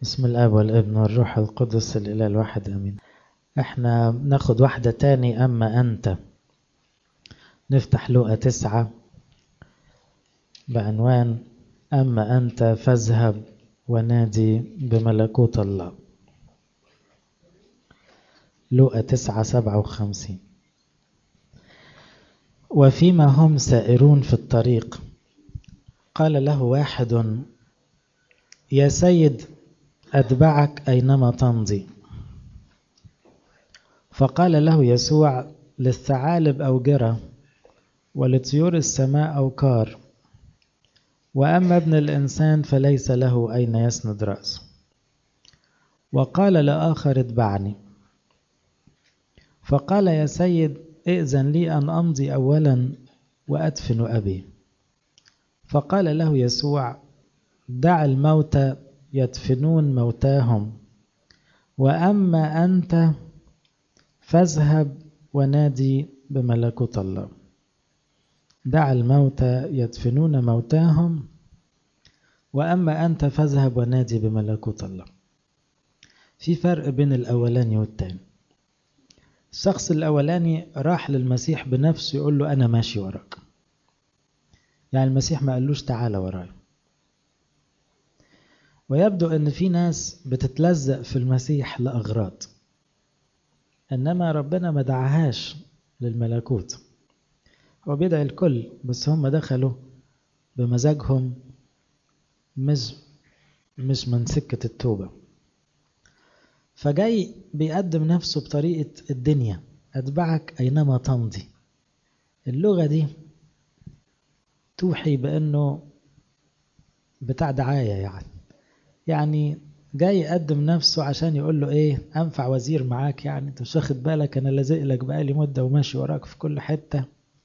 بسم الاب والابن والروح القدس الاله الواحد امين احنا ناخد واحدة تاني اما انت نفتح لقى تسعة بعنوان اما انت فاذهب ونادي بملكوت الله لقى تسعة سبعة وخمسين وفيما هم سائرون في الطريق قال له واحد يا سيد أتبعك أينما تمضي فقال له يسوع للثعالب أوجرة ولطيور السماء أوكار وأما ابن الإنسان فليس له أين يسند رأسه وقال لآخر اتبعني فقال يا سيد ائذن لي أن أمضي أولا وأدفن أبي فقال له يسوع دع الموتى يدفنون موتاهم وأما أنت فاذهب ونادي بملكوت الله دع الموتى يدفنون موتاهم وأما أنت فاذهب ونادي بملكوت الله في فرق بين الأولاني والتاني الشخص الأولاني راح للمسيح بنفسه يقول له أنا ماشي وراك يعني المسيح ما قالوش تعالى ورايا ويبدو أن في ناس بتتلزق في المسيح لأغراض إنما ربنا ما دعاهاش للملكوت هو بيدعي الكل بس هم دخلوا بمزاجهم مش مش من سكة التوبة فجاي بيقدم نفسه بطريقة الدنيا أتبعك أينما تمضي اللغة دي توحي بأنه بتاع دعاية يعني يعني جاي يقدم نفسه عشان يقول له ايه انفع وزير معاك يعني انت مش واخد بالك انا لازق لك بقالي مده وماشي وراك في كل حته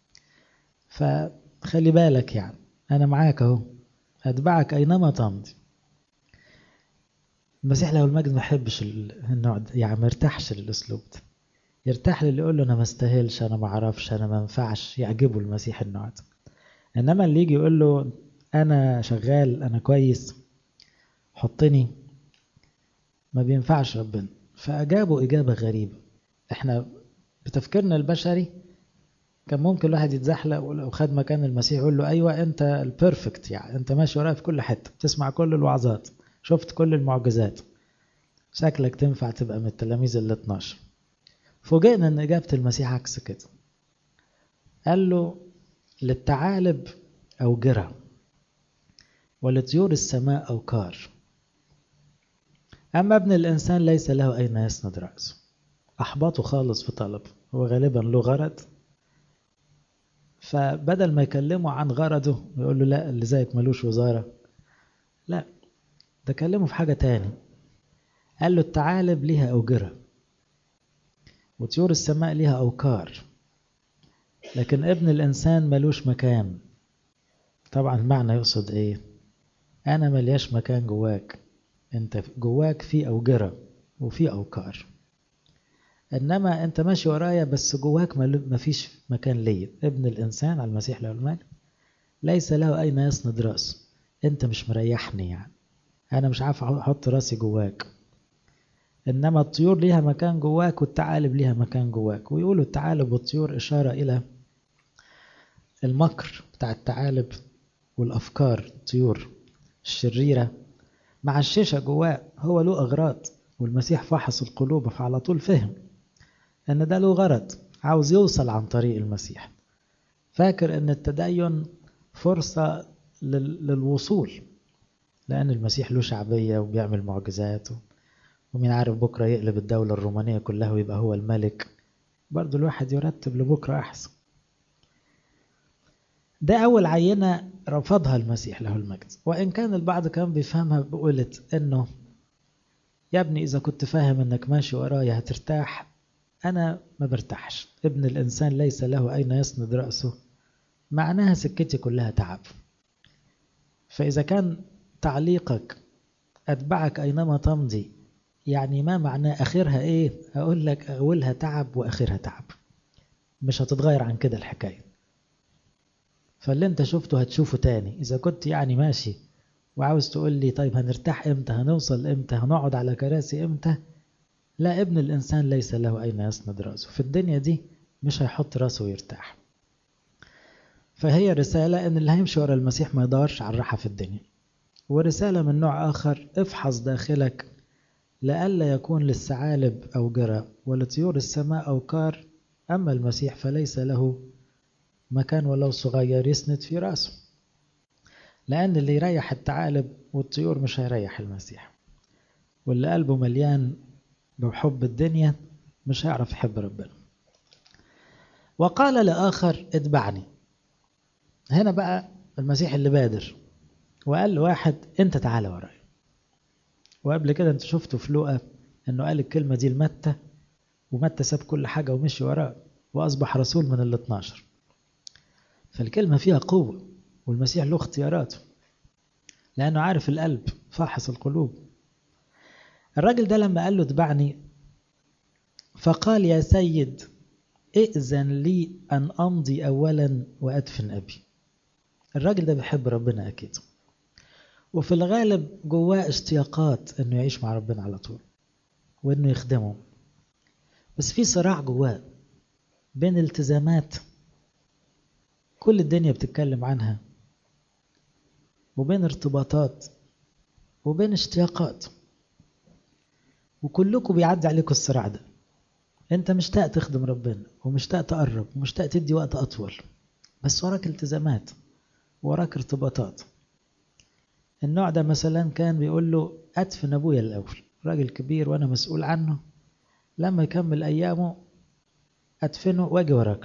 فخلي بالك يعني انا معاك اهو اتبعك اينما تمضي المسيح له المجد ما يحبش النوع ده يعني ما يرتاحش للاسلوب ده يرتاح للي يقول له انا ما استاهلش انا ما اعرفش انا ما ينفعش يعجبه المسيح النوع ده انما اللي يجي يقول له انا شغال انا كويس حطني ما بينفعش ربنا فأجابوا إجابة غريبة احنا بتفكيرنا البشري كان ممكن الواحد يتزحلق ولو خد مكان المسيح يقول له أيوة أنت البيرفكت يعني أنت ماشي ورايا في كل حتة بتسمع كل الوعظات شفت كل المعجزات شكلك تنفع تبقى من التلاميذ ال 12 فوجئنا ان إجابة المسيح عكس كده قال له للثعالب أوجرة ولطيور السماء أوكار أما ابن الإنسان ليس له أين يسند رأسه أحبطه خالص في طلب هو غالبا له غرض فبدل ما يكلمه عن غرضه يقول له لا اللي زيك ملوش وزارة لا ده كلمه في حاجة تاني قال له الثعالب ليها أوجرة وطيور السماء ليها أوكار لكن ابن الإنسان ملوش مكان طبعا المعنى يقصد إيه أنا ملياش مكان جواك أنت جواك في أوجرة وفي أوكار إنما أنت ماشي ورايا بس جواك مفيش مكان ليا ابن الإنسان على المسيح له المال ليس له أين يسند رأسه أنت مش مريحني يعني أنا مش عارف أحط راسي جواك إنما الطيور ليها مكان جواك والثعالب ليها مكان جواك ويقولوا الثعالب والطيور إشارة إلى المكر بتاع الثعالب والأفكار الطيور الشريرة مع الشيشة جواه هو له أغراض والمسيح فحص القلوب فعلى طول فهم أن ده له غرض عاوز يوصل عن طريق المسيح فاكر أن التدين فرصة للوصول لأن المسيح له شعبية وبيعمل معجزات ومين عارف بكرة يقلب الدولة الرومانية كلها ويبقى هو الملك برضو الواحد يرتب لبكرة أحسن ده أول عينة رفضها المسيح له المجد وإن كان البعض كان بيفهمها بقولة إنه يا ابني إذا كنت فاهم إنك ماشي ورايا هترتاح أنا ما برتاحش ابن الإنسان ليس له أين يسند رأسه معناها سكتي كلها تعب فإذا كان تعليقك أتبعك أينما تمضي يعني ما معناه آخرها إيه أقول لك أولها تعب وآخرها تعب مش هتتغير عن كده الحكاية فاللي انت شفته هتشوفه تاني إذا كنت يعني ماشي وعاوز تقول لي طيب هنرتاح امتى هنوصل امتى هنقعد على كراسي امتى لا ابن الإنسان ليس له أين يسند رأسه في الدنيا دي مش هيحط رأسه ويرتاح فهي رسالة إن اللي هيمشي ورا المسيح ما يدورش على الراحة في الدنيا ورسالة من نوع آخر افحص داخلك لئلا يكون للثعالب أوجرة ولطيور السماء أوكار أما المسيح فليس له مكان ولو صغير يسند في رأسه لأن اللي يريح الثعالب والطيور مش هيريح المسيح واللي قلبه مليان بحب الدنيا مش هيعرف يحب ربنا وقال لآخر اتبعني هنا بقى المسيح اللي بادر وقال لواحد انت تعالى ورايا وقبل كده انت شفته في لوقا انه قال الكلمة دي لمتى ومتى ساب كل حاجة ومشي وراه وأصبح رسول من ال 12 فالكلمة فيها قوة والمسيح له اختياراته لأنه عارف القلب فاحص القلوب الراجل ده لما قال له اتبعني فقال يا سيد ائذن لي أن أمضي أولا وأدفن أبي الراجل ده بيحب ربنا أكيد وفي الغالب جواه اشتياقات انه يعيش مع ربنا على طول وانه يخدمه بس في صراع جواه بين التزامات كل الدنيا بتتكلم عنها وبين ارتباطات وبين اشتياقات وكلكم بيعدي عليكم الصراع ده انت مشتاق تخدم ربنا ومشتاق تقرب ومشتاق تدي وقت اطول بس وراك التزامات وراك ارتباطات النوع ده مثلا كان بيقول له ادفن ابويا الاول راجل كبير وانا مسؤول عنه لما يكمل ايامه ادفنه واجي وراك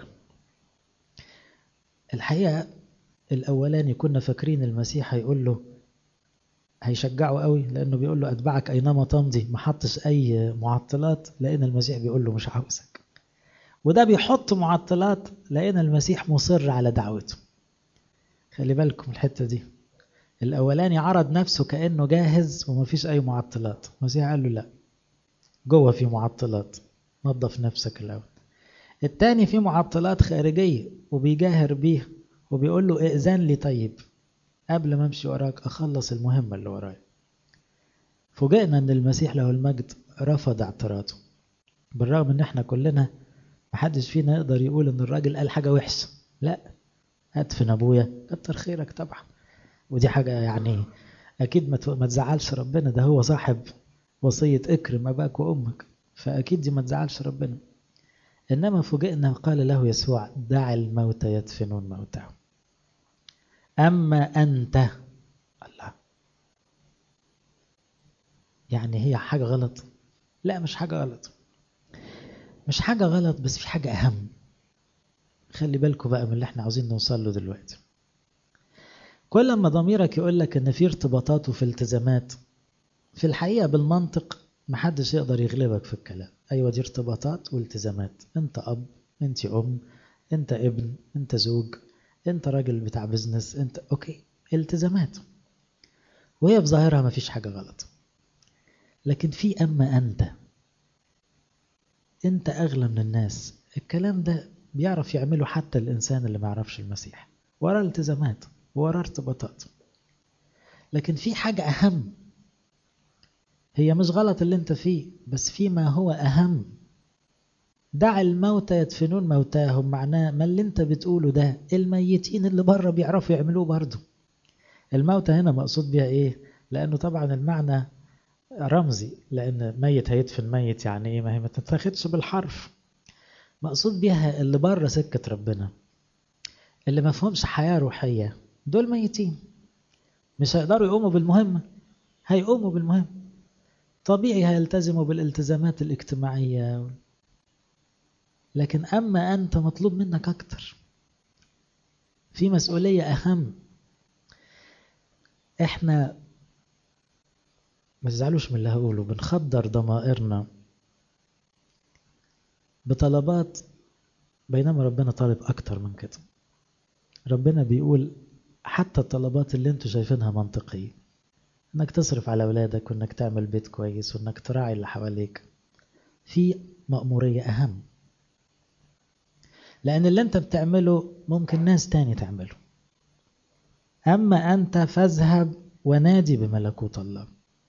الحقيقه الاولاني كنا فاكرين المسيح هيقول له هيشجعه قوي لانه بيقول له اتبعك اينما تمضي ما حطش اي معطلات لان المسيح بيقول له مش عاوزك وده بيحط معطلات لان المسيح مصر على دعوته خلي بالكم الحته دي الاولاني عرض نفسه كانه جاهز ومفيش اي معطلات المسيح قال له لا جوه في معطلات نظف نفسك الاول التاني في معطلات خارجيه وبيجاهر بيها وبيقول له ائذن لي طيب قبل ما امشي وراك اخلص المهمه اللي ورايا فوجئنا ان المسيح له المجد رفض اعتراضه بالرغم ان احنا كلنا محدش فينا يقدر يقول ان الراجل قال حاجه وحشه لا ادفن ابويا كتر خيرك طبعا ودي حاجه يعني اكيد ما تزعلش ربنا ده هو صاحب وصيه اكرم اباك وامك فاكيد دي ما تزعلش ربنا انما فوجئنا قال له يسوع دع الموتى يدفنون موتهم أما أنت الله يعني هي حاجة غلط لا مش حاجة غلط مش حاجة غلط بس في حاجة أهم خلي بالكم بقى من اللي احنا عاوزين نوصل له دلوقتي كل ما ضميرك يقول لك ان في ارتباطات وفي التزامات في الحقيقة بالمنطق محدش يقدر يغلبك في الكلام ايوه دي ارتباطات والتزامات انت اب انت ام انت ابن انت زوج انت راجل بتاع بزنس انت اوكي التزامات وهي في ظاهرها ما فيش حاجة غلط لكن في اما انت انت اغلى من الناس الكلام ده بيعرف يعمله حتى الانسان اللي ما يعرفش المسيح وراه التزامات وراه ارتباطات لكن في حاجة اهم هي مش غلط اللي انت فيه بس في ما هو اهم دع الموتى يدفنون موتاهم معناه ما اللي انت بتقوله ده الميتين اللي بره بيعرفوا يعملوه برضه الموتى هنا مقصود بيها ايه لانه طبعا المعنى رمزي لان ميت هيدفن ميت يعني ايه ما هي ما تتاخدش بالحرف مقصود بيها اللي بره سكة ربنا اللي ما فهمش حياة روحية دول ميتين مش هيقدروا يقوموا بالمهمة هيقوموا بالمهمة طبيعي هيلتزموا بالالتزامات الاجتماعية لكن أما أنت مطلوب منك أكتر في مسؤولية أهم إحنا ما تزعلوش من اللي هقوله بنخدر ضمائرنا بطلبات بينما ربنا طالب أكتر من كده ربنا بيقول حتى الطلبات اللي انتوا شايفينها منطقية انك تصرف على أولادك وانك تعمل بيت كويس وانك تراعي اللي حواليك في مأمورية أهم لأن اللي أنت بتعمله ممكن ناس تاني تعمله أما أنت فاذهب ونادي بملكوت الله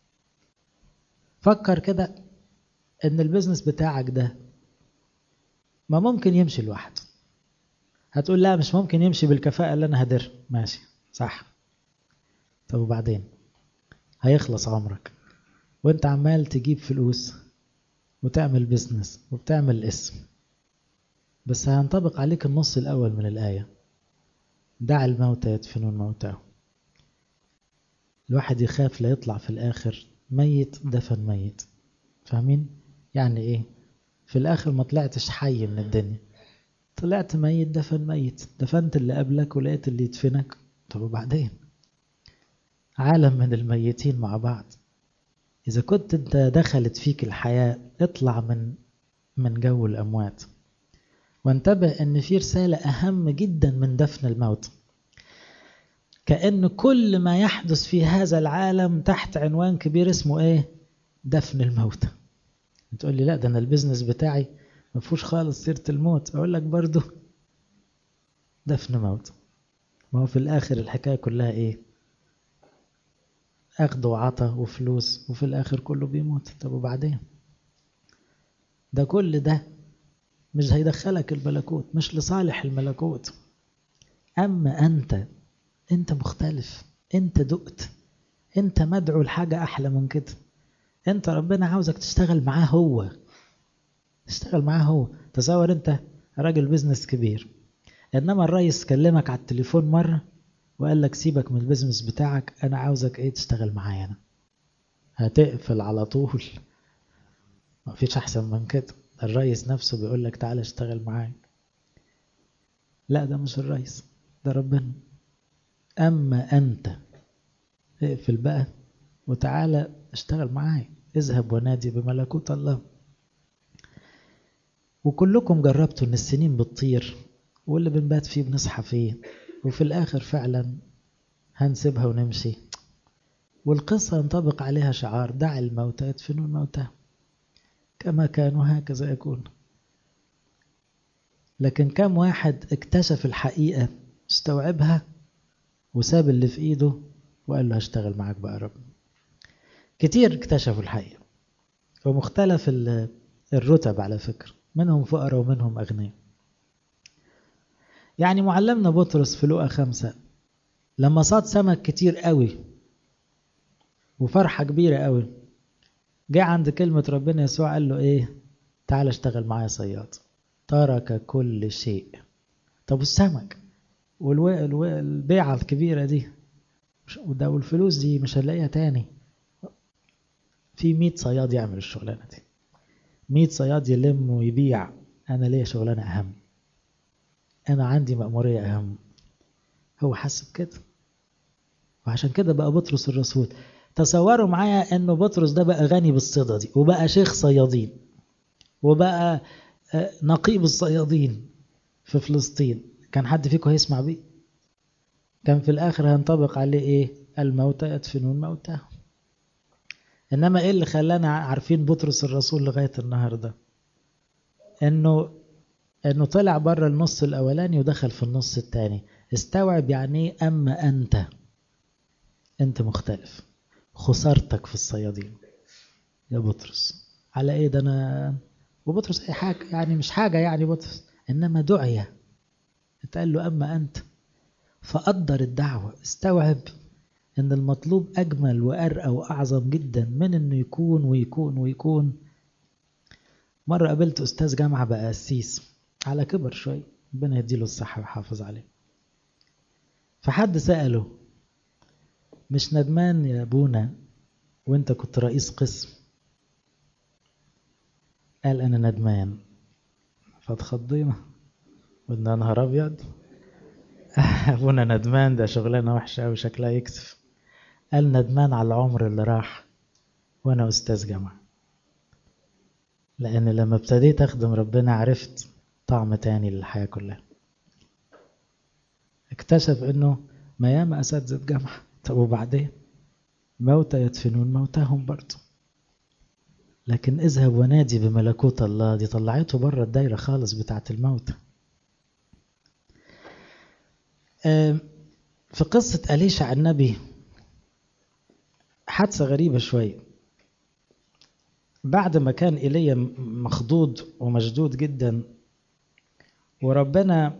فكر كده ان البيزنس بتاعك ده ما ممكن يمشي لوحده هتقول لا مش ممكن يمشي بالكفاءة اللي انا هدر ماشي صح طب وبعدين هيخلص عمرك وانت عمال تجيب فلوس وتعمل بيزنس وبتعمل اسم بس هينطبق عليك النص الأول من الآية دع الموتى يدفنون موتاهم الواحد يخاف لا يطلع في الآخر ميت دفن ميت فاهمين؟ يعني إيه؟ في الآخر ما طلعتش حي من الدنيا طلعت ميت دفن ميت دفنت اللي قبلك ولقيت اللي يدفنك طب وبعدين عالم من الميتين مع بعض إذا كنت أنت دخلت فيك الحياة اطلع من من جو الأموات وانتبه أن في رسالة أهم جدا من دفن الموت كأن كل ما يحدث في هذا العالم تحت عنوان كبير اسمه إيه؟ دفن الموت تقول لي لا ده أنا البيزنس بتاعي ما فيهوش خالص سيرة الموت أقول لك برضو دفن موت ما هو في الآخر الحكاية كلها إيه؟ أخذ وعطا وفلوس وفي الآخر كله بيموت طب وبعدين ده كل ده مش هيدخلك الملكوت مش لصالح الملكوت أما أنت أنت مختلف أنت دقت أنت مدعو لحاجة أحلى من كده أنت ربنا عاوزك تشتغل معاه هو تشتغل معاه هو تصور أنت راجل بيزنس كبير إنما الرئيس كلمك على التليفون مرة وقال لك سيبك من البيزنس بتاعك انا عاوزك ايه تشتغل معايا انا هتقفل على طول ما فيش احسن من كده الرئيس نفسه بيقول لك تعالى اشتغل معايا لا ده مش الرئيس ده ربنا اما انت اقفل بقى وتعالى اشتغل معايا اذهب ونادي بملكوت الله وكلكم جربتوا ان السنين بتطير واللي بنبات فيه بنصحى فيه وفي الآخر فعلا هنسيبها ونمشي والقصة ينطبق عليها شعار دع الموتى يدفنوا الموتى كما كانوا هكذا يكون لكن كم واحد اكتشف الحقيقة استوعبها وساب اللي في ايده وقال له هشتغل معاك بقى رب كتير اكتشفوا الحقيقة ومختلف الرتب على فكرة منهم فقراء ومنهم أغنياء يعني معلمنا بطرس في لقا خمسة لما صاد سمك كتير قوي وفرحة كبيرة قوي جه عند كلمة ربنا يسوع قال له ايه تعال اشتغل معايا صياد ترك كل شيء طب والسمك والبيعة الكبيرة دي وده والفلوس دي مش هنلاقيها تاني في مية صياد يعمل الشغلانة دي مية صياد يلم ويبيع أنا ليا شغلانة أهم أنا عندي مأمورية أهم هو حس بكده وعشان كده بقى بطرس الرسول تصوروا معايا أنه بطرس ده بقى غني بالصيدة دي وبقى شيخ صيادين وبقى نقيب الصيادين في فلسطين كان حد فيكم هيسمع بيه كان في الآخر هينطبق عليه إيه الموتى يدفنون موتاهم إنما إيه اللي خلانا عارفين بطرس الرسول لغاية النهاردة إنه انه طلع بره النص الاولاني ودخل في النص الثاني استوعب يعني ايه اما انت انت مختلف خسارتك في الصيادين يا بطرس على ايه ده انا وبطرس اي حاجه يعني مش حاجه يعني بطرس انما دعيه اتقال له اما انت فقدر الدعوه استوعب ان المطلوب اجمل وارقى واعظم جدا من انه يكون ويكون ويكون مره قابلت استاذ جامعه بقى قسيس على كبر شوي ربنا يديله الصحة ويحافظ عليه فحد سأله مش ندمان يا أبونا وانت كنت رئيس قسم قال أنا ندمان فاتخضينا قلنا نهار أبيض أبونا ندمان ده شغلانة وحشة أوي شكلها يكسف قال ندمان على العمر اللي راح وأنا أستاذ جامعة لأن لما ابتديت أخدم ربنا عرفت طعم تاني للحياة كلها اكتشف انه ما ياما اساتذة جامعة طب وبعدين موتى يدفنون موتاهم برضه لكن اذهب ونادي بملكوت الله دي طلعته بره الدايرة خالص بتاعة الموت في قصة أليشع النبي حادثة غريبة شوية بعد ما كان إيليا مخضوض ومشدود جدا وربنا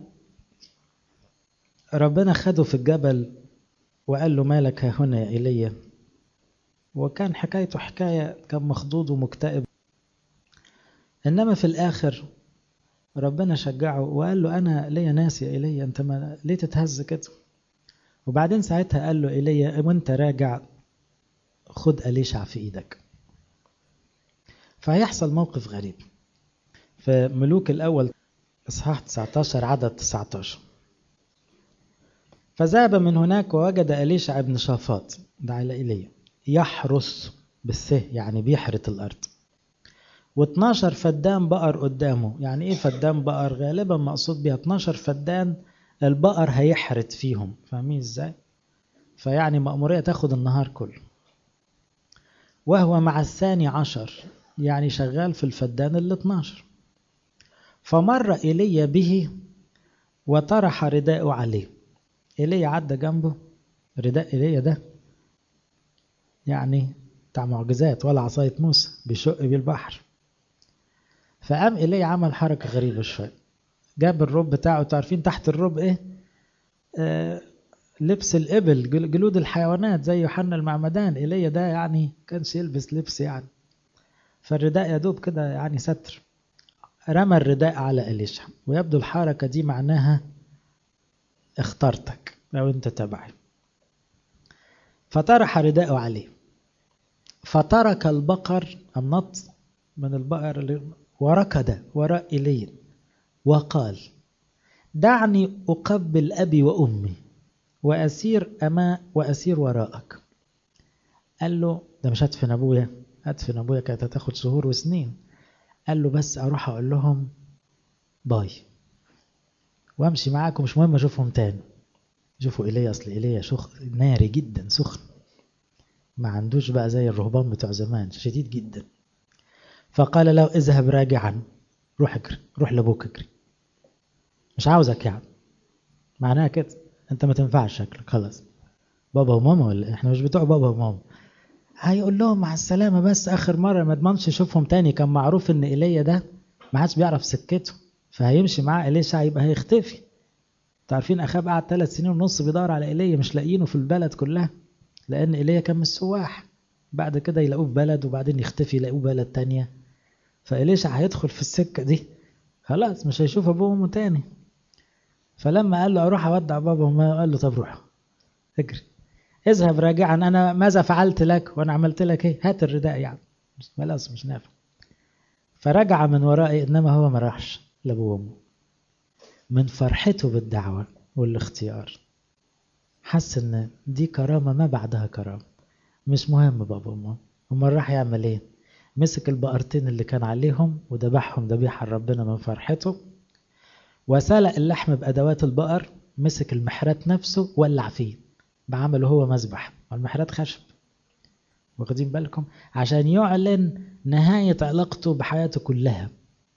ربنا خده في الجبل وقال له مالك ها هنا يا إيليا وكان حكايته حكاية كان مخضوض ومكتئب إنما في الآخر ربنا شجعه وقال له أنا ليا ناس يا إيليا أنت ما ليه تتهز كده وبعدين ساعتها قال له إيليا وأنت راجع خد أليشع في إيدك فهيحصل موقف غريب في ملوك الأول إصحاح 19 عدد 19 فذهب من هناك ووجد أليشع بن شافاط ده على إيليا يحرس بالسه يعني بيحرث الأرض و12 فدان بقر قدامه يعني ايه فدان بقر غالبا مقصود بيها 12 فدان البقر هيحرث فيهم فاهمين ازاي فيعني مأمورية تاخد النهار كله وهو مع الثاني عشر يعني شغال في الفدان ال 12 فمر إيليا به وطرح رداءه عليه إيليا عدى جنبه رداء إيليا ده يعني بتاع معجزات ولا عصاية موسى بيشق بيه البحر فقام إيليا عمل حركة غريبة شوية جاب الرب بتاعه تعرفين تحت الرب ايه آه لبس الإبل جلود الحيوانات زي يوحنا المعمدان إيليا ده يعني كانش يلبس لبس يعني فالرداء يا دوب كده يعني ستر رمى الرداء على إليشع ويبدو الحركة دي معناها اخترتك لو انت تبعي فطرح رداءه عليه فترك البقر النط من البقر وركض وراء إلي وقال دعني أقبل أبي وأمي وأسير أما وأسير وراءك قال له ده مش هدفن أبويا هدفن أبويا كانت هتاخد شهور وسنين قال له بس أروح أقول لهم باي وامشي معاكم مش مهم اشوفهم تاني شوفوا ايليا اصل ايليا شخ ناري جدا سخن ما عندوش بقى زي الرهبان بتوع زمان شديد جدا فقال له اذهب راجعا روح اجري روح لابوك اجري مش عاوزك يعني معناها كده انت ما تنفعش شكلك خلاص بابا وماما ولا احنا مش بتوع بابا وماما هيقول لهم مع السلامة بس آخر مرة ما اضمنش اشوفهم تاني كان معروف ان ايليا ده ما حدش بيعرف سكته فهيمشي معاه إليشع يبقى هيختفي تعرفين أخاب قعد ثلاث سنين ونص بيدور على إيليا مش لاقيينه في البلد كلها لأن إيليا كان من السواح بعد كده يلاقوه في بلد وبعدين يختفي يلاقوه بلد تانية فإليشع هيدخل في السكة دي خلاص مش هيشوف أبوه وأمه تاني فلما قال له أروح أودع بابا وما قال له طب روح اجري اذهب راجعا أنا ماذا فعلت لك وأنا عملت لك إيه هات الرداء يعني خلاص مش نافع فرجع من ورائي إنما هو ما راحش لأبوه وأمه من فرحته بالدعوة والاختيار حس إن دي كرامة ما بعدها كرامة مش مهم بابا وماما أمال راح يعمل إيه؟ مسك البقرتين اللي كان عليهم وذبحهم ذبيحة ربنا من فرحته وسلق اللحم بأدوات البقر مسك المحرات نفسه ولع فيه بعمله هو مذبح والمحرات خشب واخدين بالكم عشان يعلن نهاية علاقته بحياته كلها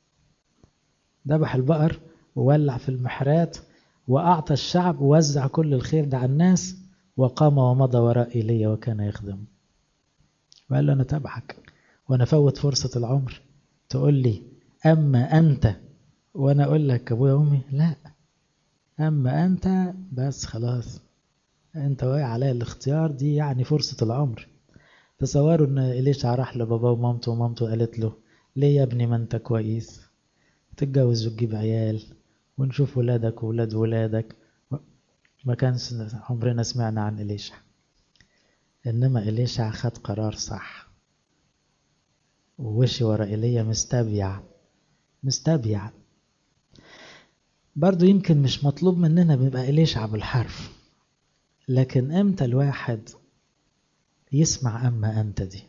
ذبح البقر وولع في المحرات وأعطى الشعب ووزع كل الخير ده على الناس وقام ومضى وراء إيليا وكان يخدم وقال له أنا تبعك وأنا فوت فرصة العمر تقول لي أما أنت وأنا أقول لك أبويا وأمي لا أما أنت بس خلاص أنت واقع عليا الاختيار دي يعني فرصة العمر تصوروا إن إليشع راح لباباه ومامته ومامته قالت له ليه يا ابني ما أنت كويس تتجوز وتجيب عيال ونشوف ولادك وولاد ولادك ما كانش عمرنا سمعنا عن إليشع إنما إليشع خد قرار صح ووشي ورا إيليا مستبيع مستبيع برضو يمكن مش مطلوب مننا بيبقى إليشع بالحرف لكن امتى الواحد يسمع أما أنت دي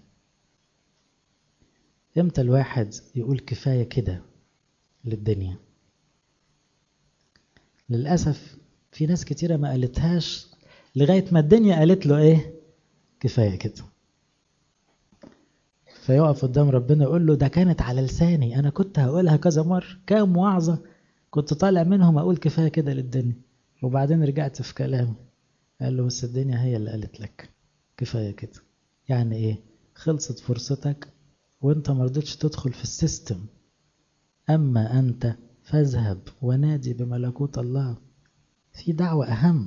امتى الواحد يقول كفاية كده للدنيا للأسف في ناس كتيرة ما قالتهاش لغاية ما الدنيا قالت له ايه كفاية كده فيقف قدام ربنا يقول له ده كانت على لساني انا كنت هقولها كذا مرة كام وعظة كنت طالع منهم اقول كفاية كده للدنيا وبعدين رجعت في كلامي قال له بس الدنيا هي اللي قالت لك كفاية كده يعني ايه خلصت فرصتك وانت مرضتش تدخل في السيستم اما انت فاذهب ونادي بملكوت الله في دعوة اهم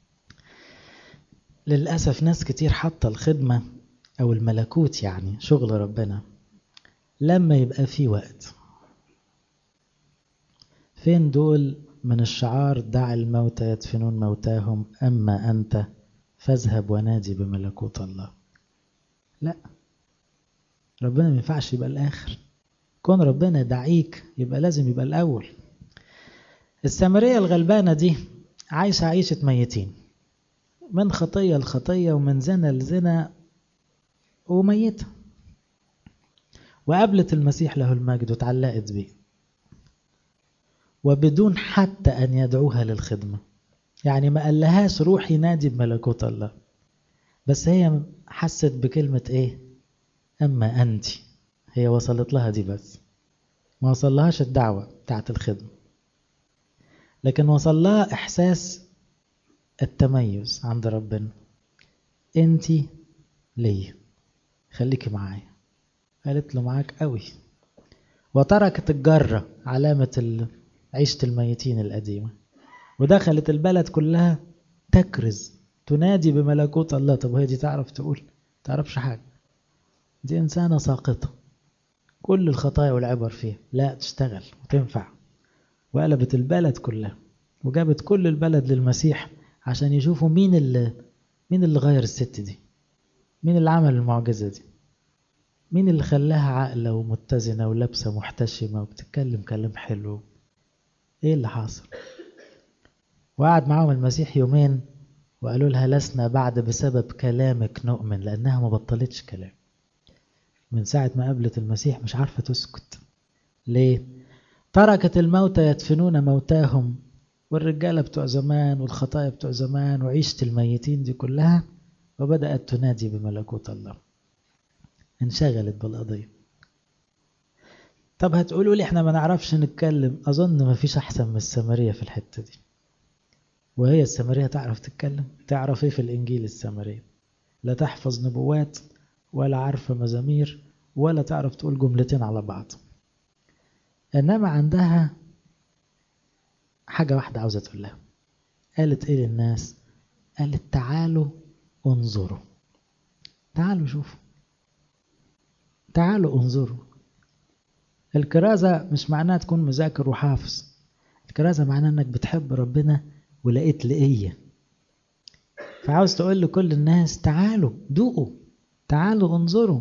للأسف ناس كتير حاطة الخدمة أو الملكوت يعني شغل ربنا لما يبقى في وقت فين دول من الشعار دع الموتى يدفنون موتاهم أما أنت فاذهب ونادي بملكوت الله لا ربنا ما ينفعش يبقى الآخر كون ربنا دعيك يبقى لازم يبقى الأول السامرية الغلبانة دي عايشة عيشة ميتين من خطية لخطية ومن زنا لزنا وميتة وقابلت المسيح له المجد وتعلقت بيه وبدون حتى أن يدعوها للخدمة يعني ما قالهاش روحي نادي بملكوت الله بس هي حست بكلمة ايه أما أنت هي وصلت لها دي بس ما وصلهاش الدعوة بتاعت الخدمة لكن وصل لها إحساس التميز عند ربنا انت ليا خليكي معايا قالت له معاك قوي وتركت الجرة علامة عيشة الميتين القديمة ودخلت البلد كلها تكرز تنادي بملكوت الله طب وهي دي تعرف تقول تعرفش حاجة دي إنسانة ساقطة كل الخطايا والعبر فيها لا تشتغل وتنفع وقلبت البلد كلها وجابت كل البلد للمسيح عشان يشوفوا مين اللي مين اللي غير الست دي مين اللي عمل المعجزة دي مين اللي خلاها عاقلة ومتزنة ولابسة محتشمة وبتتكلم كلام حلو ايه اللي حاصل وقعد معاهم المسيح يومين وقالوا لها لسنا بعد بسبب كلامك نؤمن لأنها ما بطلتش كلام من ساعة ما قابلت المسيح مش عارفة تسكت ليه تركت الموتى يدفنون موتاهم والرجالة بتوع زمان والخطايا بتوع زمان وعيشة الميتين دي كلها وبدأت تنادي بملكوت الله انشغلت بالقضية طب هتقولوا لي احنا ما نعرفش نتكلم أظن ما فيش أحسن من السامرية في الحتة دي وهي السامرية تعرف تتكلم تعرف ايه في الإنجيل السامرية لا تحفظ نبوات ولا عارفة مزامير ولا تعرف تقول جملتين على بعض إنما عندها حاجة واحدة عاوزة تقول لها قالت ايه للناس قالت تعالوا انظروا تعالوا شوفوا تعالوا انظروا الكرازة مش معناها تكون مذاكر وحافظ الكرازة معناها انك بتحب ربنا ولقيت لقية فعاوز تقول لكل الناس تعالوا دوقوا تعالوا انظروا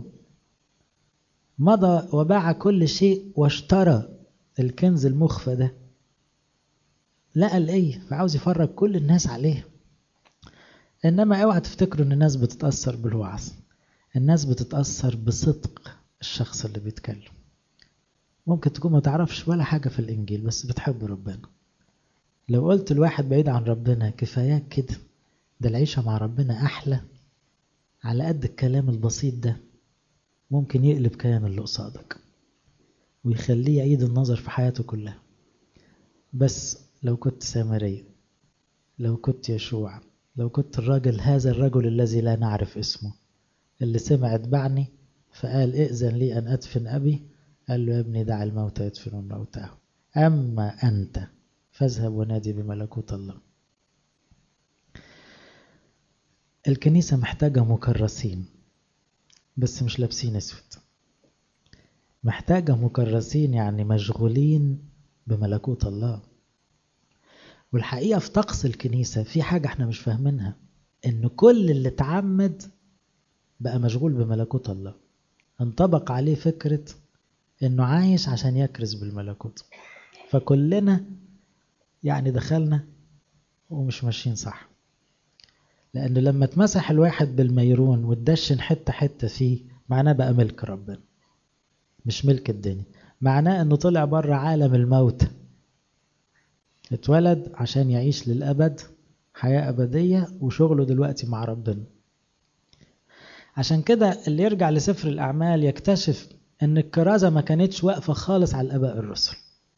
مضى وباع كل شيء واشترى الكنز المخفى ده لقى الايه فعاوز يفرج كل الناس عليه انما اوعى تفتكروا ان الناس بتتاثر بالوعظ الناس بتتاثر بصدق الشخص اللي بيتكلم ممكن تكون ما تعرفش ولا حاجه في الانجيل بس بتحب ربنا لو قلت الواحد بعيد عن ربنا كفاياك كده ده العيشه مع ربنا احلى على قد الكلام البسيط ده ممكن يقلب كيان اللي قصادك ويخليه يعيد النظر في حياته كلها بس لو كنت سامرية لو كنت يشوع لو كنت الراجل هذا الرجل الذي لا نعرف اسمه اللي سمع اتبعني فقال ائذن لي أن أدفن أبي قال له يا ابني دع الموتى يدفنون موتاهم أما أنت فاذهب ونادي بملكوت الله الكنيسة محتاجة مكرسين بس مش لابسين اسود محتاجة مكرسين يعني مشغولين بملكوت الله والحقيقة في طقس الكنيسة في حاجة احنا مش فاهمينها ان كل اللي اتعمد بقى مشغول بملكوت الله انطبق عليه فكرة انه عايش عشان يكرز بالملكوت فكلنا يعني دخلنا ومش ماشيين صح لأنه لما اتمسح الواحد بالميرون وتدشن حتة حتة فيه معناه بقى ملك ربنا مش ملك الدنيا معناه انه طلع بره عالم الموت اتولد عشان يعيش للأبد حياة أبدية وشغله دلوقتي مع ربنا عشان كده اللي يرجع لسفر الأعمال يكتشف ان الكرازة ما كانتش واقفة خالص على الآباء الرسل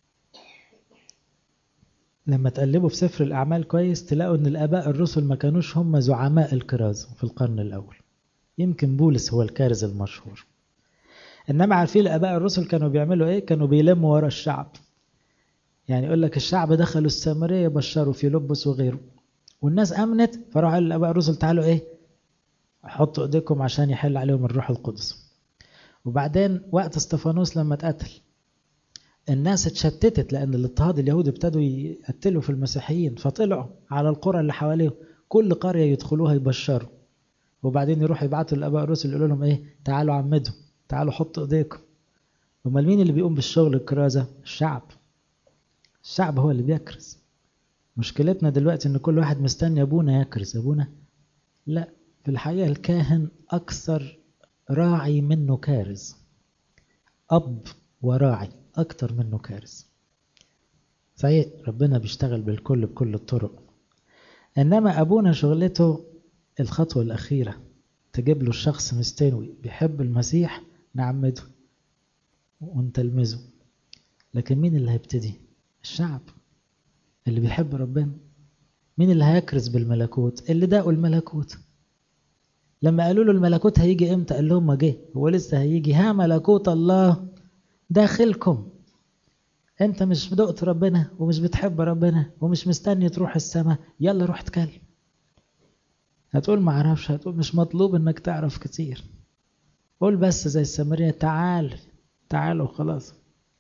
لما تقلبوا في سفر الأعمال كويس تلاقوا ان الآباء الرسل ما كانوش هم زعماء الكرازة في القرن الأول يمكن بولس هو الكارز المشهور إنما عارفين الآباء الرسل كانوا بيعملوا إيه كانوا بيلموا ورا الشعب يعني يقول لك الشعب دخلوا السامرية بشروا في لبس وغيره والناس أمنت فراحوا الآباء الرسل تعالوا إيه حطوا إيديكم عشان يحل عليهم الروح القدس وبعدين وقت استفانوس لما اتقتل الناس اتشتتت لأن الاضطهاد اليهودي ابتدوا يقتلوا في المسيحيين فطلعوا على القرى اللي حواليهم كل قرية يدخلوها يبشروا وبعدين يروحوا يبعتوا الآباء الرسل يقولوا لهم إيه تعالوا عمدوا تعالوا حطوا إيديكم أمال مين اللي بيقوم بالشغل الكرازة؟ الشعب الشعب هو اللي بيكرز مشكلتنا دلوقتي إن كل واحد مستني أبونا يكرز أبونا لا في الحقيقة الكاهن أكثر راعي منه كارز أب وراعي أكتر منه كارز صحيح ربنا بيشتغل بالكل بكل الطرق إنما أبونا شغلته الخطوة الأخيرة تجيب له الشخص مستنوي بيحب المسيح نعمده ونتلمذه لكن مين اللي هيبتدي الشعب اللي بيحب ربنا مين اللي هيكرز بالملكوت اللي داقوا الملكوت لما قالوا له الملكوت هيجي امتى قال لهم ما جه هو لسه هيجي ها ملكوت الله داخلكم انت مش دقت ربنا ومش بتحب ربنا ومش مستني تروح السماء يلا روح اتكلم هتقول ما اعرفش هتقول مش مطلوب انك تعرف كتير قول بس زي السامرية تعال تعال وخلاص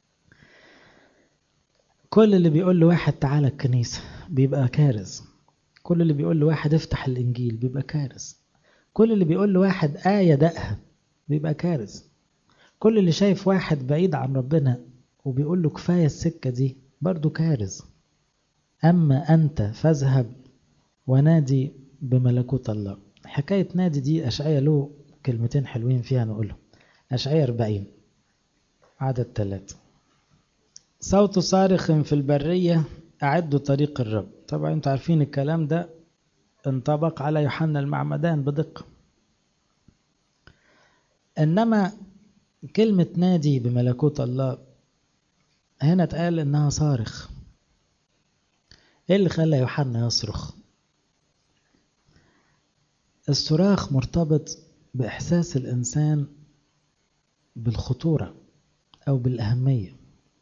كل اللي بيقول لواحد تعالى الكنيسة بيبقى كارث كل اللي بيقول لواحد افتح الانجيل بيبقى كارث كل اللي بيقول لواحد آية دقها بيبقى كارث كل اللي شايف واحد بعيد عن ربنا وبيقول له كفاية السكة دي برضو كارث أما أنت فاذهب ونادي بملكوت الله حكاية نادي دي أشعية له كلمتين حلوين فيها نقولهم أشعية 40 عدد ثلاثة صوت صارخ في البرية أعدوا طريق الرب طبعا انتوا عارفين الكلام ده انطبق على يوحنا المعمدان بدقة إنما كلمة نادي بملكوت الله هنا اتقال إنها صارخ إيه اللي خلى يوحنا يصرخ الصراخ مرتبط بإحساس الإنسان بالخطورة أو بالأهمية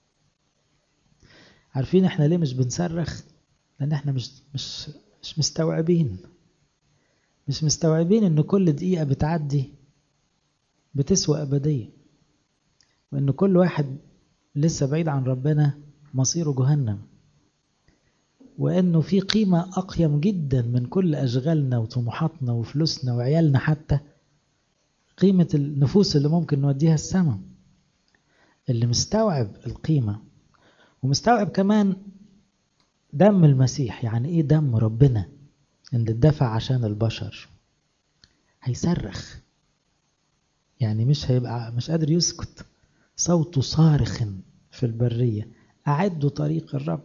عارفين احنا ليه مش بنصرخ لأن احنا مش مش مش مستوعبين مش مستوعبين ان كل دقيقة بتعدي بتسوى أبدية وان كل واحد لسه بعيد عن ربنا مصيره جهنم وانه في قيمة أقيم جدا من كل أشغالنا وطموحاتنا وفلوسنا وعيالنا حتى قيمة النفوس اللي ممكن نوديها السماء اللي مستوعب القيمة ومستوعب كمان دم المسيح يعني ايه دم ربنا ان الدفع عشان البشر هيصرخ يعني مش هيبقى مش قادر يسكت صوته صارخ في البرية أعدوا طريق الرب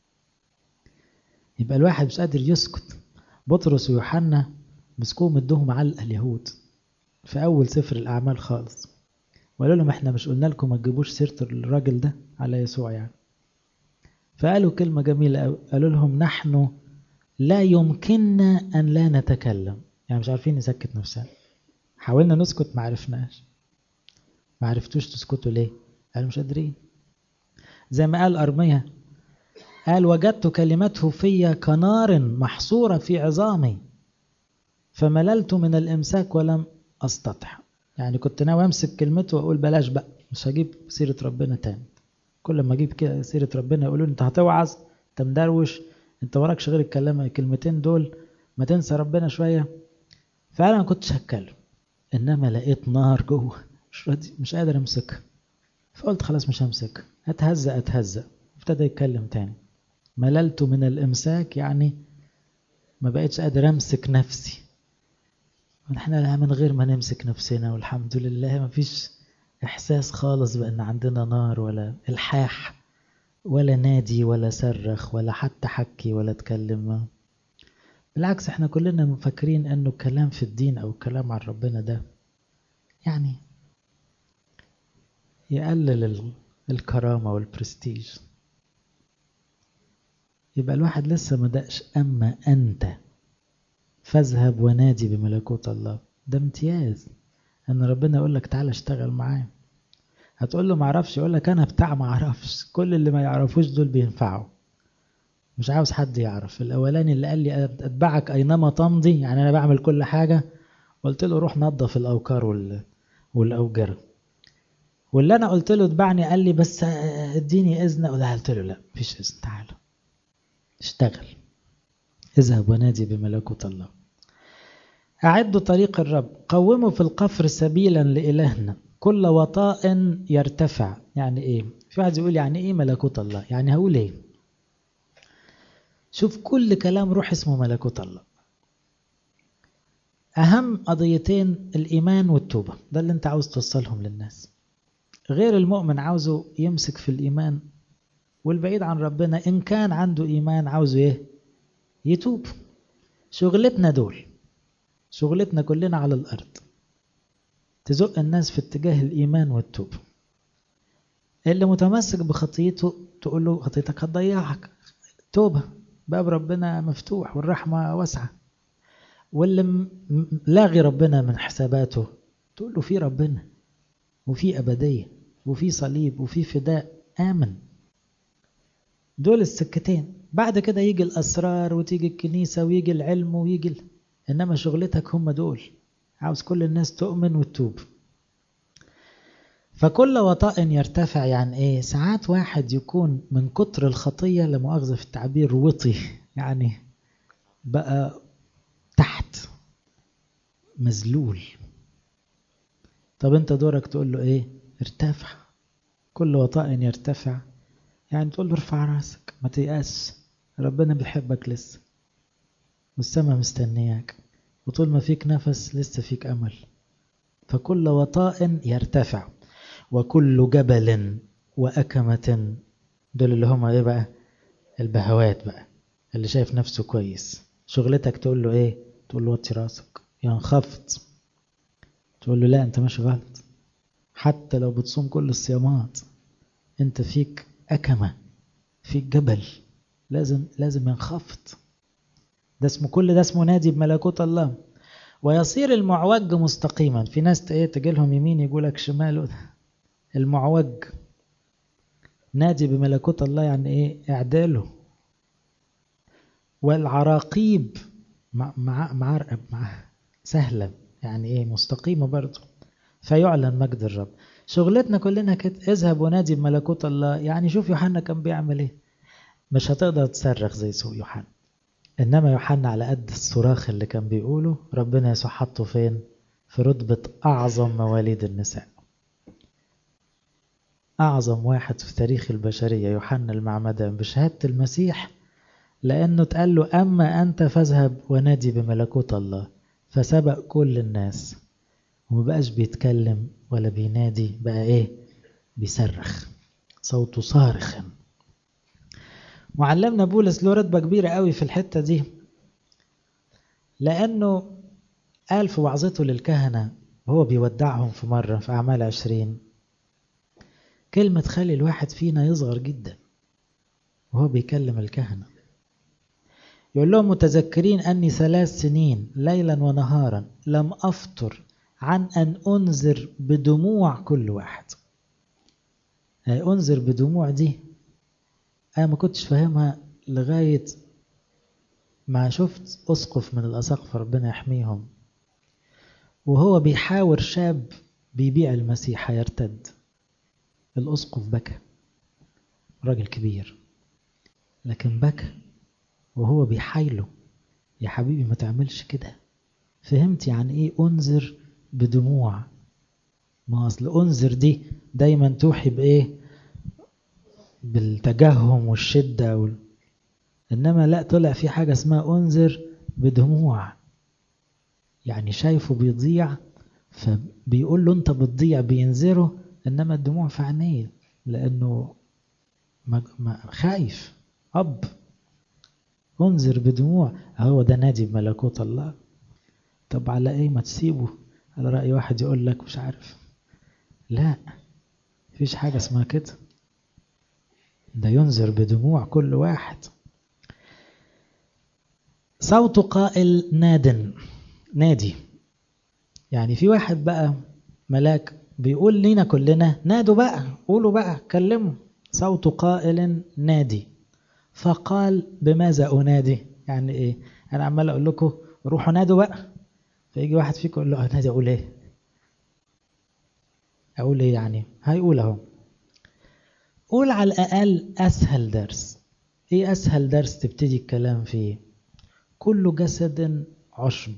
يبقى الواحد مش قادر يسكت بطرس ويوحنا مسكوهم ادوهم علقة اليهود في أول سفر الأعمال خالص وقالوا لهم احنا مش قلنا لكم ما تجيبوش سيرة الراجل ده على يسوع يعني فقالوا كلمة جميلة قالوا لهم نحن لا يمكننا أن لا نتكلم يعني مش عارفين نسكت نفسنا حاولنا نسكت ما عرفناش ما عرفتوش تسكتوا ليه قالوا مش قادرين زي ما قال أرمية قال وجدت كلمته في كنار محصورة في عظامي فمللت من الإمساك ولم أستطع يعني كنت ناوي أمسك كلمته وأقول بلاش بقى مش هجيب سيرة ربنا تاني كل ما أجيب كده سيرة ربنا يقولوا أنت هتوعظ أنت مدروش أنت وراكش غير الكلام الكلمتين دول ما تنسى ربنا شوية فعلا ما كنتش هتكلم إنما لقيت نار جوه مش راضي مش قادر أمسكها فقلت خلاص مش همسكها أتهزأ أتهزأ ابتدى يتكلم تاني مللت من الإمساك يعني ما بقتش قادر أمسك نفسي احنا من غير ما نمسك نفسنا والحمد لله ما فيش إحساس خالص بأن عندنا نار ولا إلحاح ولا نادي ولا صرخ ولا حتى حكي ولا اتكلم بالعكس احنا كلنا مفكرين انه الكلام في الدين او الكلام عن ربنا ده يعني يقلل الكرامة والبرستيج يبقى الواحد لسه ما دقش أما أنت فاذهب ونادي بملكوت الله ده امتياز ان ربنا يقول لك تعالى اشتغل معاه هتقول له معرفش يقول لك انا بتاع معرفش كل اللي ما يعرفوش دول بينفعوا مش عاوز حد يعرف الاولاني اللي قال لي اتبعك اينما تمضي يعني انا بعمل كل حاجه قلت له روح نظف الاوكار وال... والاوجره واللي انا قلت له اتبعني قال لي بس اديني اذن قلت له لا مفيش اذن تعالى اشتغل اذهب ونادي بملكوت الله أعدوا طريق الرب قوموا في القفر سبيلا لإلهنا كل وطاء يرتفع يعني إيه في واحد يقول يعني إيه ملكوت الله يعني هقول إيه شوف كل كلام روح اسمه ملكوت الله أهم قضيتين الإيمان والتوبة ده اللي أنت عاوز توصلهم للناس غير المؤمن عاوزه يمسك في الإيمان والبعيد عن ربنا إن كان عنده إيمان عاوزه إيه يتوب شغلتنا دول شغلتنا كلنا على الأرض تزق الناس في اتجاه الإيمان والتوب اللي متمسك بخطيته تقول له خطيتك هتضيعك توبة باب ربنا مفتوح والرحمة واسعة واللي لاغي ربنا من حساباته تقول له في ربنا وفي أبدية وفي صليب وفي فداء آمن دول السكتين بعد كده يجي الأسرار وتيجي الكنيسة ويجي العلم ويجي ال... إنما شغلتك هم دول عاوز كل الناس تؤمن وتتوب فكل وطاء يرتفع يعني ايه ساعات واحد يكون من كتر الخطية لمؤاخذة في التعبير وطي يعني بقى تحت مذلول طب انت دورك تقول له ايه ارتفع كل وطاء يرتفع يعني تقول له ارفع راسك ما تيأس ربنا بيحبك لسه والسماء مستنياك وطول ما فيك نفس لسه فيك أمل فكل وطاء يرتفع وكل جبل وأكمة دول اللي هم ايه بقى البهوات بقى اللي شايف نفسه كويس شغلتك تقول له ايه تقول له وطي راسك ينخفض تقول له لا انت ماشي غلط حتى لو بتصوم كل الصيامات انت فيك أكمة فيك جبل لازم لازم ينخفض ده اسمه كل ده اسمه نادي بملكوت الله ويصير المعوج مستقيما في ناس ايه تجي لهم يمين يقولك شمال المعوج نادي بملكوت الله يعني ايه اعداله والعراقيب مع مع مع, مع سهله يعني ايه مستقيمه برضه فيعلن مجد الرب شغلتنا كلنا كده اذهب ونادي بملكوت الله يعني شوف يوحنا كان بيعمل ايه مش هتقدر تصرخ زي سوء يوحنا انما يوحنا على قد الصراخ اللي كان بيقوله ربنا يسوع حطه فين في رتبة اعظم مواليد النساء اعظم واحد في تاريخ البشرية يوحنا المعمدان بشهادة المسيح لانه اتقال له اما انت فاذهب ونادي بملكوت الله فسبق كل الناس ومبقاش بيتكلم ولا بينادي بقى ايه بيصرخ صوته صارخ معلمنا بولس له رتبة كبيرة قوي في الحتة دي لأنه قال في وعظته للكهنة وهو بيودعهم في مرة في أعمال عشرين كلمة تخلي الواحد فينا يصغر جدا وهو بيكلم الكهنة يقول لهم متذكرين أني ثلاث سنين ليلا ونهارا لم أفطر عن أن أنذر بدموع كل واحد يعني أنذر بدموع دي أنا ما كنتش فاهمها لغاية ما شفت أسقف من الأساقفة ربنا يحميهم وهو بيحاور شاب بيبيع المسيح هيرتد الأسقف بكى راجل كبير لكن بكى وهو بيحايله يا حبيبي ما تعملش كده فهمت يعني ايه انذر بدموع ما اصل انذر دي دايما توحي بايه بالتجهم والشدة وال... إنما لا طلع في حاجة اسمها أنذر بدموع يعني شايفه بيضيع فبيقول له أنت بتضيع بينذره إنما الدموع في عينيه لأنه ما ما خايف أب أنذر بدموع هو ده نادي بملكوت الله طب على إيه ما تسيبه على رأي واحد يقول لك مش عارف لا مفيش حاجة اسمها كده ده ينذر بدموع كل واحد صوت قائل ناد نادي يعني في واحد بقى ملاك بيقول لينا كلنا نادوا بقى قولوا بقى كلموا صوت قائل نادي فقال بماذا أنادي يعني إيه أنا عمال أقول لكم روحوا نادوا بقى فيجي واحد فيكم يقول له نادي أقول إيه أقول إيه يعني هيقول أهو قول على الأقل أسهل درس إيه أسهل درس تبتدي الكلام فيه كل جسد عشب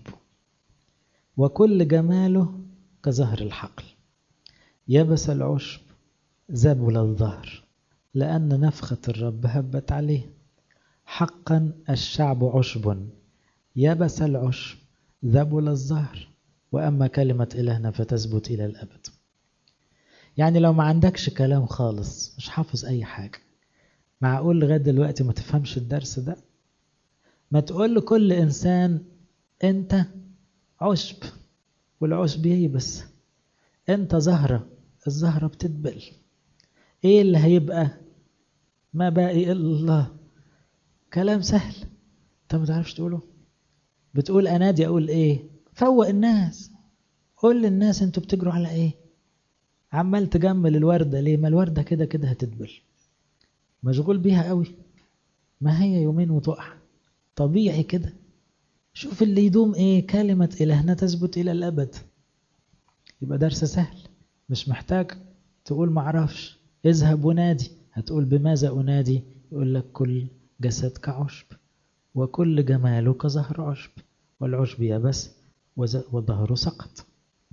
وكل جماله كزهر الحقل يبس العشب ذبل الظهر لأن نفخة الرب هبت عليه حقا الشعب عشب يبس العشب ذبل الظهر وأما كلمة إلهنا فتثبت إلى الأبد يعني لو ما عندكش كلام خالص مش حافظ أي حاجة معقول لغاية دلوقتي ما تفهمش الدرس ده ما تقول لكل إنسان أنت عشب والعشب ييبس أنت زهرة الزهرة بتدبل إيه اللي هيبقى ما باقي إلا الله كلام سهل أنت ما تعرفش تقوله بتقول أنادي أقول إيه فوق الناس قول للناس أنتوا بتجروا على إيه عمال تجمل الوردة ليه ما الوردة كده كده هتدبل مشغول بيها قوي ما هي يومين وتقع طبيعي كده شوف اللي يدوم ايه كلمة إلهنا تثبت إلى الأبد يبقى درس سهل مش محتاج تقول معرفش اذهب ونادي هتقول بماذا أنادي يقول لك كل جسد كعشب وكل جماله كزهر عشب والعشب يبس وظهره سقط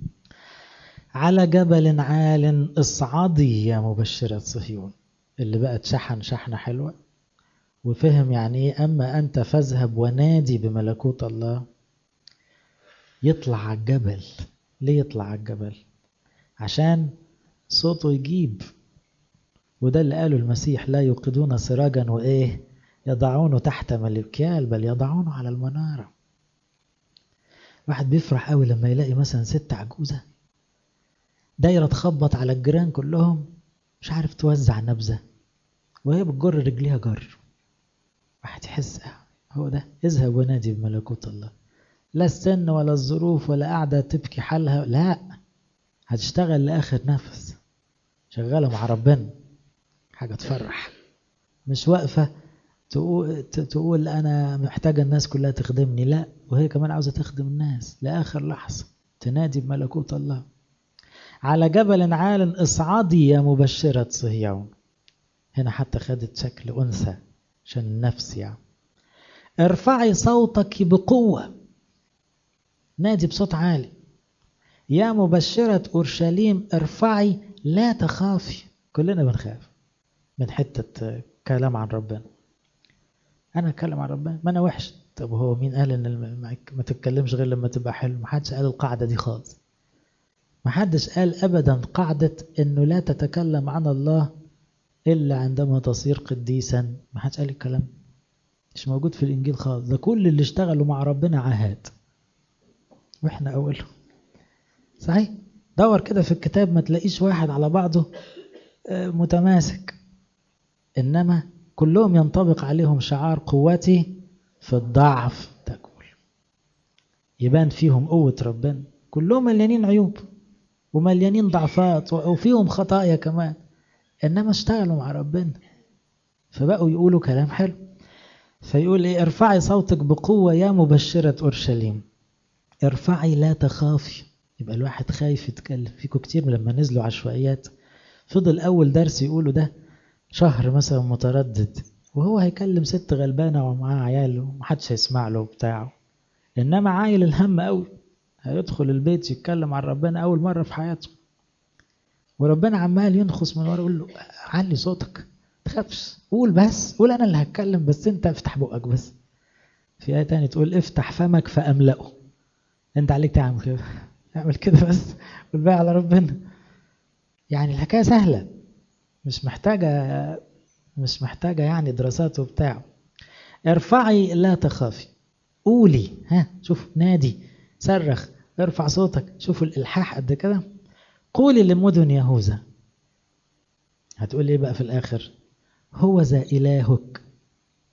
على جبل عال اصعدي يا مبشرة صهيون اللي بقت شحن شحنة حلوة وفهم يعني ايه اما انت فاذهب ونادي بملكوت الله يطلع على الجبل ليه يطلع على الجبل عشان صوته يجيب وده اللي قاله المسيح لا يوقدون سراجا وايه يضعونه تحت ملكيال بل يضعونه على المنارة واحد بيفرح قوي لما يلاقي مثلا ست عجوزة دايرة تخبط على الجيران كلهم مش عارف توزع نبذة وهي بتجر رجليها جر واحد يحس هو ده اذهب ونادي بملكوت الله لا السن ولا الظروف ولا قاعدة تبكي حالها لا هتشتغل لآخر نفس شغالة مع ربنا حاجة تفرح مش واقفة تقول, تقول أنا محتاجة الناس كلها تخدمني لا وهي كمان عاوزة تخدم الناس لآخر لحظة تنادي بملكوت الله على جبل عال اصعدي يا مبشرة صهيون هنا حتى خدت شكل أنثى عشان النفس يعني ارفعي صوتك بقوة نادي بصوت عالي يا مبشرة أورشليم ارفعي لا تخافي كلنا بنخاف من حتة كلام عن ربنا أنا أتكلم عن ربنا ما أنا وحش طب هو مين قال إن ما تتكلمش غير لما تبقى حلو ما حدش قال القاعدة دي خالص ما حدش قال أبدا قاعدة إنه لا تتكلم عن الله إلا عندما تصير قديسا ما حدش قال الكلام مش موجود في الإنجيل خالص ده كل اللي اشتغلوا مع ربنا عهاد وإحنا أولهم صحيح دور كده في الكتاب ما تلاقيش واحد على بعضه متماسك إنما كلهم ينطبق عليهم شعار قوتي في الضعف تكمل يبان فيهم قوة ربنا كلهم مليانين عيوب ومليانين ضعفات وفيهم خطايا كمان إنما اشتغلوا مع ربنا فبقوا يقولوا كلام حلو فيقول إيه ارفعي صوتك بقوة يا مبشرة أورشليم ارفعي لا تخافي يبقى الواحد خايف يتكلم فيكم كتير لما نزلوا عشوائيات فضل أول درس يقوله ده شهر مثلا متردد وهو هيكلم ست غلبانة ومعاه عياله ومحدش هيسمع له بتاعه إنما عايل الهم قوي هيدخل البيت يتكلم عن ربنا أول مرة في حياته وربنا عمال ينخص من ورا يقول له علي صوتك تخافش قول بس قول أنا اللي هتكلم بس أنت افتح بقك بس في آية تانية تقول افتح فمك فأملأه أنت عليك تعمل كده اعمل كده بس والباقي على ربنا يعني الحكاية سهلة مش محتاجة مش محتاجة يعني دراسات وبتاع ارفعي لا تخافي قولي ها شوف نادي صرخ ارفع صوتك شوفوا الإلحاح قد كده قولي لمدن يهوذا هتقول ايه بقى في الآخر هو ذا إلهك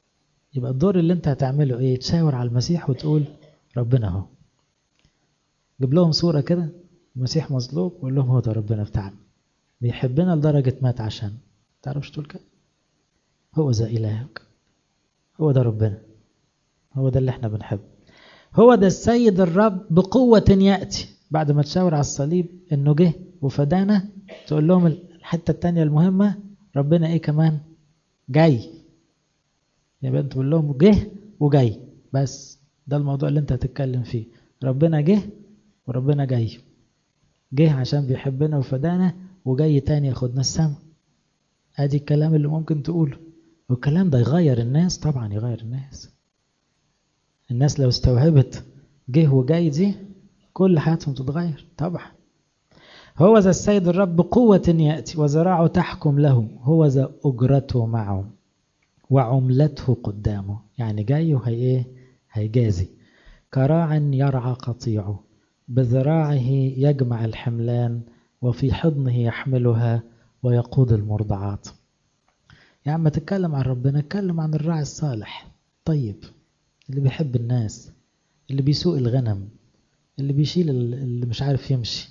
يبقى الدور اللي انت هتعمله ايه تشاور على المسيح وتقول ربنا هو جيب لهم صورة كده المسيح مصلوب وقول لهم هو ده ربنا بتاعنا بيحبنا لدرجة مات عشان تعرفش تقول كده هو ذا إلهك هو ده ربنا هو ده اللي احنا بنحبه هو ده السيد الرب بقوة يأتي بعد ما تشاور على الصليب انه جه وفدانا تقول لهم الحتة التانية المهمة ربنا ايه كمان جاي يبقى انت تقول لهم جه وجاي بس ده الموضوع اللي انت هتتكلم فيه ربنا جه وربنا جاي جه عشان بيحبنا وفدانا وجاي تاني ياخدنا السما ادي الكلام اللي ممكن تقوله والكلام ده يغير الناس طبعا يغير الناس الناس لو استوعبت جه وجاي دي كل حياتهم تتغير طبعا هو ذا السيد الرب بقوة يأتي وزراعه تحكم له هو ذا أجرته معه وعملته قدامه يعني جاي وهي ايه هيجازي كراع يرعى قطيعه بذراعه يجمع الحملان وفي حضنه يحملها ويقود المرضعات يا عم تتكلم عن ربنا اتكلم عن الراعي الصالح طيب اللي بيحب الناس اللي بيسوق الغنم اللي بيشيل اللي مش عارف يمشي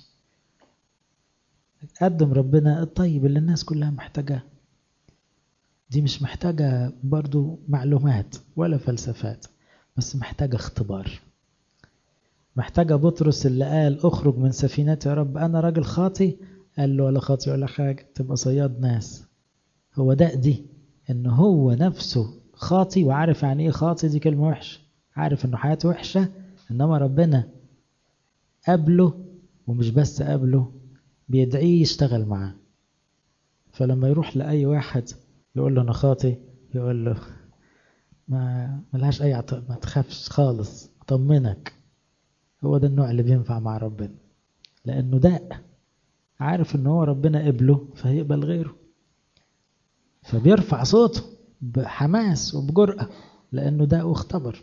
قدم ربنا الطيب اللي الناس كلها محتاجاه دي مش محتاجة برضو معلومات ولا فلسفات بس محتاجة اختبار محتاجة بطرس اللي قال اخرج من سفينتي يا رب انا راجل خاطي قال له ولا خاطي ولا حاجة تبقى صياد ناس هو ده دي ان هو نفسه خاطي وعارف يعني ايه خاطي دي كلمة وحشة عارف انه حياته وحشة انما ربنا قبله ومش بس قبله بيدعيه يشتغل معاه فلما يروح لأي واحد يقول له أنا خاطي يقول له ما ملهاش أي عط... ما تخافش خالص طمنك هو ده النوع اللي بينفع مع ربنا لأنه داء عارف إن هو ربنا قبله فهيقبل غيره فبيرفع صوته بحماس وبجرأة لأنه داء واختبر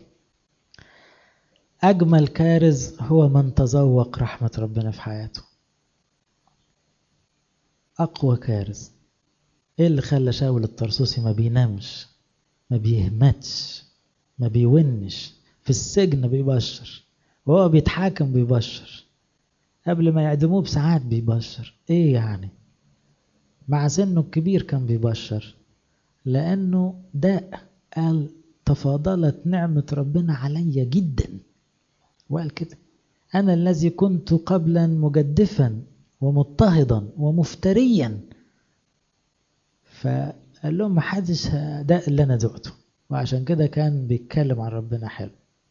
أجمل كارز هو من تذوق رحمة ربنا في حياته أقوى كارز إيه اللي خلى شاول الطرسوسي ما بينامش ما بيهمتش ما بيونش في السجن بيبشر وهو بيتحاكم بيبشر قبل ما يعدموه بساعات بيبشر ايه يعني مع سنه الكبير كان بيبشر لانه داء قال تفاضلت نعمة ربنا علي جدا وقال كده أنا الذي كنت قبلا مجدفا ومضطهدا ومفتريا فقال لهم ما حدش ده اللي أنا ذقته وعشان كده كان بيتكلم عن ربنا حلو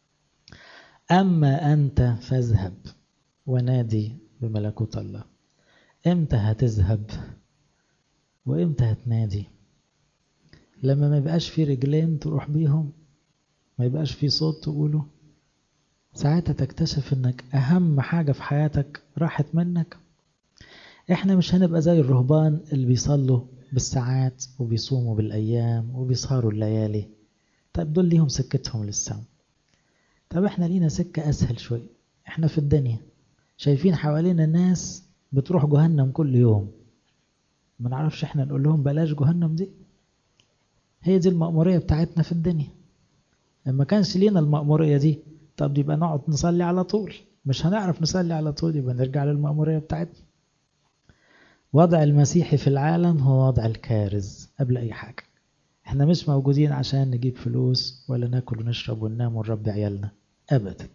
أما أنت فاذهب ونادي بملكوت الله امتى هتذهب وامتى هتنادي لما ما يبقاش في رجلين تروح بيهم ما يبقاش في صوت تقوله ساعتها تكتشف انك اهم حاجة في حياتك راحت منك احنا مش هنبقى زي الرهبان اللي بيصلوا بالساعات وبيصوموا بالايام وبيسهروا الليالي طيب دول ليهم سكتهم للسما طب احنا لينا سكة اسهل شوية احنا في الدنيا شايفين حوالينا ناس بتروح جهنم كل يوم ما نعرفش احنا نقول لهم بلاش جهنم دي هي دي المأمورية بتاعتنا في الدنيا لما كانش لينا المأمورية دي طب يبقى نقعد نصلي على طول مش هنعرف نصلي على طول يبقى نرجع للمأمورية بتاعتنا وضع المسيحي في العالم هو وضع الكارز قبل أي حاجة احنا مش موجودين عشان نجيب فلوس ولا ناكل ونشرب وننام ونربي عيالنا أبدا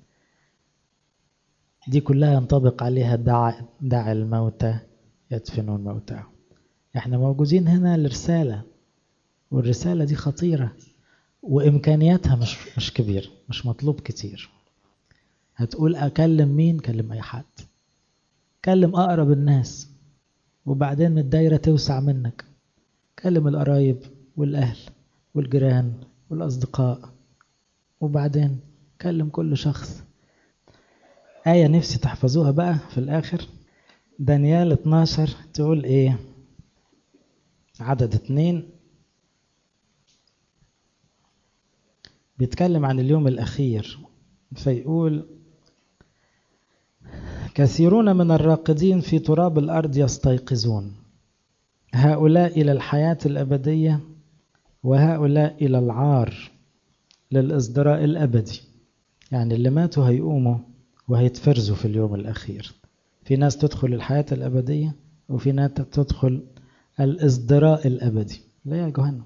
دي كلها ينطبق عليها دع, دع الموتى يدفنون موتاهم احنا موجودين هنا لرسالة والرسالة دي خطيرة وإمكانياتها مش مش كبير مش مطلوب كتير هتقول أكلم مين كلم أي حد كلم أقرب الناس وبعدين الدايرة توسع منك كلم القرايب والأهل والجيران والأصدقاء وبعدين كلم كل شخص آية نفسي تحفظوها بقى في الآخر دانيال 12 تقول إيه عدد اتنين بيتكلم عن اليوم الأخير فيقول كثيرون من الراقدين في تراب الأرض يستيقظون هؤلاء إلى الحياة الأبدية وهؤلاء إلى العار للإصدراء الأبدي يعني اللي ماتوا هيقوموا وهيتفرزوا في اليوم الأخير في ناس تدخل الحياة الأبدية وفي ناس تدخل الازدراء الأبدي لا يا جهنم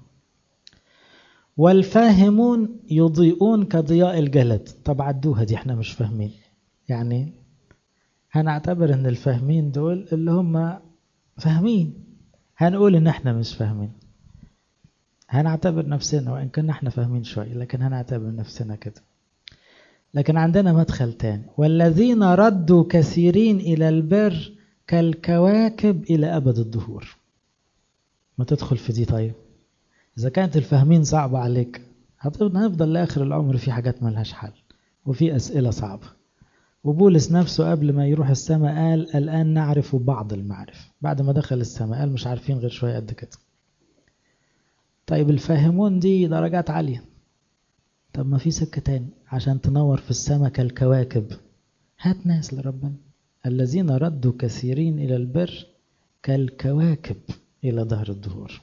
والفاهمون يضيئون كضياء الجلد طب عدوها دي احنا مش فاهمين يعني هنعتبر ان الفاهمين دول اللي هم فاهمين هنقول ان احنا مش فاهمين هنعتبر نفسنا وان كنا احنا فاهمين شوية لكن هنعتبر نفسنا كده لكن عندنا مدخل تاني والذين ردوا كثيرين إلى البر كالكواكب إلى أبد الدهور ما تدخل في دي طيب إذا كانت الفاهمين صعبة عليك هنفضل لآخر العمر في حاجات ملهاش حل وفي أسئلة صعبة وبولس نفسه قبل ما يروح السماء قال الآن نعرف بعض المعرف بعد ما دخل السماء قال مش عارفين غير شوية قد كده طيب الفاهمون دي درجات عالية طب ما في سكة تاني عشان تنور في السماء كالكواكب هات ناس لربنا الذين ردوا كثيرين إلى البر كالكواكب إلى ظهر الدهور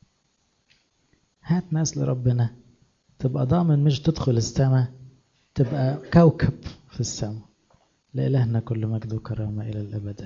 هات ناس لربنا تبقى ضامن مش تدخل السماء تبقى كوكب في السماء لإلهنا كل مجد وكرامة إلى الأبد